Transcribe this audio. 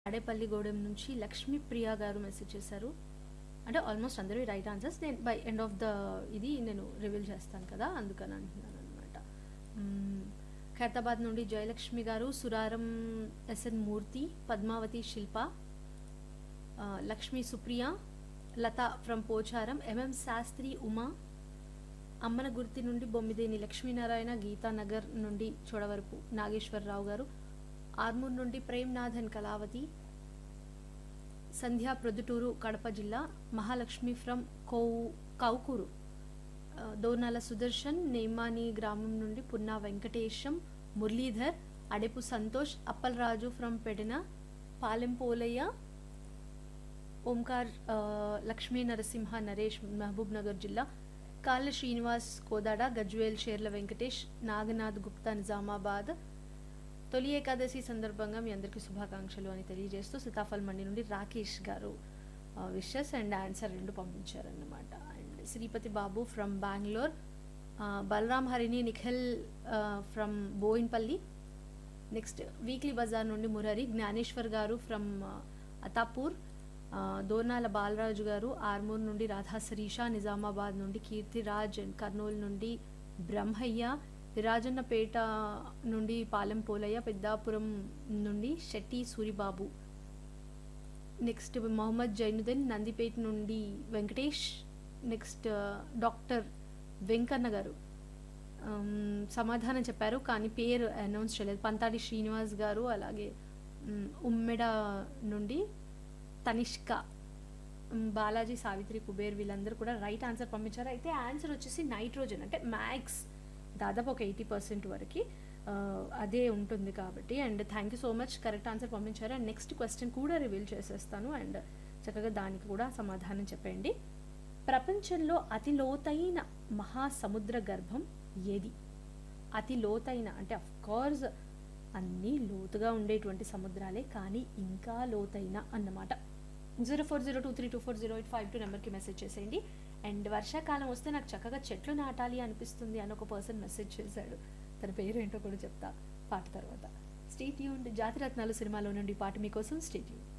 తాడేపల్లిగూడెం నుంచి లక్ష్మీ ప్రియా గారు మెసేజ్ చేశారు అంటే ఆల్మోస్ట్ అందరూ రైట్ ఆన్సర్స్ నేను బై ఎండ్ ఆఫ్ ద ఇది నేను రివీల్ చేస్తాను కదా అందుకని అంటున్నాను అనమాట ఖైరతాబాద్ నుండి జయలక్ష్మి గారు సురారం ఎస్ఎన్ మూర్తి పద్మావతి శిల్ప ఆ, లక్ష్మీ సుప్రియ లత ఫ్రమ్ పోచారం ఎంఎం శాస్త్రి ఉమా అమ్మన గుర్తి నుండి బొమ్మిదేని లక్ష్మీనారాయణ గీతానగర్ నుండి చోడవరపు నాగేశ్వరరావు గారు ఆర్మూర్ నుండి ప్రేమ్నాథన్ కళావతి సంధ్యా ప్రొద్దుటూరు కడప జిల్లా మహాలక్ష్మి ఫ్రమ్ కౌ కౌకూరు ఆ, దోర్నాల సుదర్శన్ నేమాని గ్రామం నుండి పున్నా వెంకటేశం మురళీధర్ అడెపు సంతోష్ అప్పలరాజు ఫ్రమ్ పెడిన పాలెం పోలయ్య ఓంకార్ ఆ, లక్ష్మీ నరసింహ నరేష్ మహబూబ్ నగర్ జిల్లా కాళ్ళ శ్రీనివాస్ కోదాడ గజ్వేల్ షేర్ల వెంకటేష్ నాగనాథ్ గుప్తా నిజామాబాద్ తొలి ఏకాదశి సందర్భంగా మీ అందరికీ శుభాకాంక్షలు అని తెలియజేస్తూ సీతాఫల్ మండి నుండి రాకేష్ గారు విషెస్ అండ్ ఆన్సర్ రెండు పంపించారన్నమాట and Sripathi Babu from Bengaluru Balaram Harini Nikhil from Bowenpally next weekly bazaar నుండి మురహరి జ్ఞానేశ్వర్ గారు ఫ్రమ్ అతాపూర్ ఆ, దోర్నాల బాలరాజు గారు ఆర్మూర్ నుండి రాధా శరీష నిజామాబాద్ నుండి కీర్తిరాజ్ అండ్ కర్నూలు నుండి బ్రహ్మయ్య విరాజన్నపేట నుండి పాలెం పోలయ్య పెద్దాపురం నుండి శెట్టి సూరిబాబు నెక్స్ట్ మొహమ్మద్ జైనుద్దీన్ నందిపేట నుండి వెంకటేష్ నెక్స్ట్ డాక్టర్ వెంకన్న గారు ఉమ్, సమాధానం చెప్పారు కానీ పేరు అనౌన్స్ చేయలేదు పంతాడి శ్రీనివాస్ గారు అలాగే ఉమ్, ఉమ్మెడ నుండి తనిష్క ఉమ్, బాలాజీ సావిత్రి కుబేర్ వీళ్ళందరూ కూడా రైట్ ఆన్సర్ పంపించారు అయితే ఆన్సర్ వచ్చేసి నైట్రోజన్ అంటే మ్యాక్స్ దాదాపు ఒక ఎయిటీ పర్సెంట్ వరకు ఆ, అదే ఉంటుంది కాబట్టి and thank you so much correct answer పంపించారు అండ్ నెక్స్ట్ క్వశ్చన్ కూడా రివీల్ చేసేస్తాను అండ్ చక్కగా దానికి కూడా సమాధానం చెప్పండి ప్రపంచంలో అతి లోతైన మహాసముద్ర గర్భం ఏది అతి లోతైన అంటే అఫ్ కోర్స్ అన్నీ లోతుగా ఉండేటువంటి సముద్రాలే కానీ ఇంకా లోతైన అన్నమాట zero four zero two three two four zero eight five two నెంబర్కి మెసేజ్ చేసేయండి అండ్ వర్షాకాలం వస్తే నాకు చక్కగా చెట్లు నాటాలి అనిపిస్తుంది అని ఒక పర్సన్ మెసేజ్ చేశాడు తన పేరు ఏంటో కూడా చెప్తా పాట తర్వాత స్టేట్ యూన్ జాతిరత్నాలు సినిమాలో నుండి పాట మీకోసం స్టేట్ యూన్